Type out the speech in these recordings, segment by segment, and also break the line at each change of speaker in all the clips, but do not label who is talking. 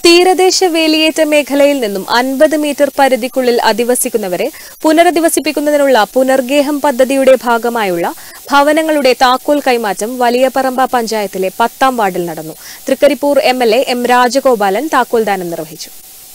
തീരദേശ വേലിയേറ്റ മേഖലയിൽ നിന്നും അൻപത് മീറ്റർ പരിധിക്കുള്ളിൽ അധിവസിക്കുന്നവരെ പുനരധിവസിപ്പിക്കുന്നതിനുള്ള പുനർഗേഹം പദ്ധതിയുടെ ഭാഗമായുള്ള ഭവനങ്ങളുടെ താക്കോൽ കൈമാറ്റം വലിയപറമ്പ പഞ്ചായത്തിലെ പത്താം വാർഡിൽ നടന്നു Thrikaripur M L A M Rajagopalan താക്കോൽദാനം നിർവഹിച്ചു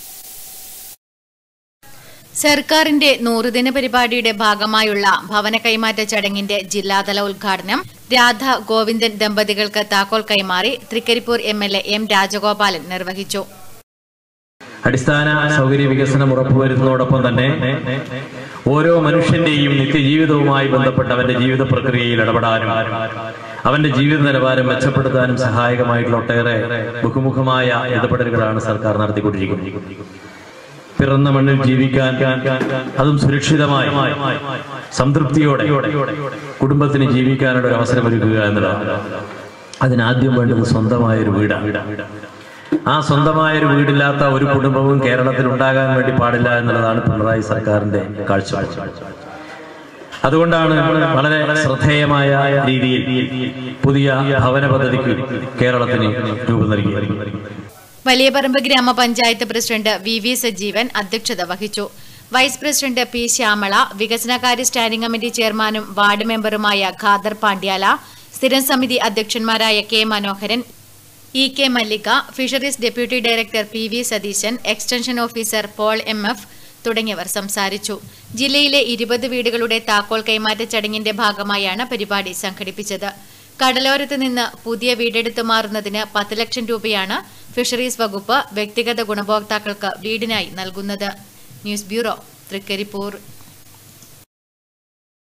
സർക്കാരിന്റെ നൂറുദിന പരിപാടിയുടെ ഭാഗമായുള്ള ഭവന കൈമാറ്റ ചടങ്ങിന്റെ ജില്ലാതല ഉദ്ഘാടനം രാധ ഗോവിന്ദൻ ദമ്പതികൾക്ക് താക്കോൽ കൈമാറി Thrikaripur M L A M Rajagopalan നിർവഹിച്ചു
അടിസ്ഥാന സൗകര്യ വികസനം ഉറപ്പുവരുന്നതോടൊപ്പം തന്നെ ഓരോ മനുഷ്യന്റെയും നിത്യജീവിതവുമായി ബന്ധപ്പെട്ട അവന്റെ ജീവിത പ്രക്രിയയിൽ ഇടപെടാനും അവന്റെ ജീവിത നിലവാരം മെച്ചപ്പെടുത്താനും സഹായകമായിട്ടുള്ള ഒട്ടേറെ ബഹുമുഖമായ ഇടപെടലുകളാണ് സർക്കാർ നടത്തിക്കൊണ്ടിരിക്കുന്നത് പിറന്ന മണ്ണിൽ ജീവിക്കാൻ അതും സുരക്ഷിതമായി സംതൃപ്തിയോടെ കുടുംബത്തിന് ജീവിക്കാനുള്ള ഒരു അവസരം ഒരുക്കുക എന്നുള്ളതാണ് അതിനാദ്യം വേണ്ടത് സ്വന്തമായ ഒരു വീടാണ് ആ സ്വന്തമായ ഒരു വീടില്ലാത്ത ഒരു കുടുംബവും കേരളത്തിൽ ഉണ്ടാകാൻ വേണ്ടി പാടില്ല എന്നുള്ളതാണ് പിണറായി സർക്കാരിന്റെ കാഴ്ചപ്പാട് അതുകൊണ്ടാണ് വളരെ ശ്രദ്ധേയമായ രീതിയിൽ പുതിയ ഭവന പദ്ധതിക്ക് കേരളത്തിന് രൂപം നൽകിയത്
വലിയപറമ്പ് ഗ്രാമപഞ്ചായത്ത് പ്രസിഡന്റ് വി വി സജീവൻ അധ്യക്ഷത വഹിച്ചു വൈസ് പ്രസിഡന്റ് പി ശ്യാമള വികസനകാര്യ സ്റ്റാൻഡിംഗ് കമ്മിറ്റി ചെയർമാനും വാർഡ് മെമ്പറുമായ ഖാദർ പാണ്ഡ്യാല സ്ഥിരം സമിതി അധ്യക്ഷന്മാരായ K Manoharan E K Mallika fisheries deputy director P V Satheesan extension officer Paul M F തുടങ്ങിയവർ സംസാരിച്ചു ജില്ലയിലെ ഇരുപത് വീടുകളുടെ താക്കോൽ കൈമാറ്റ ചടങ്ങിന്റെ ഭാഗമായാണ് പരിപാടി സംഘടിപ്പിച്ചത് കടലോരത്ത് നിന്ന് പുതിയ വീടെടുത്തു മാറുന്നതിന് പത്ത് ലക്ഷം രൂപയാണ് ഫിഷറീസ് വകുപ്പ് വ്യക്തിഗത ഗുണഭോക്താക്കൾക്ക് വീടിനായി നൽകുന്നത് ന്യൂസ് ബ്യൂറോ തൃക്കരിപ്പൂർ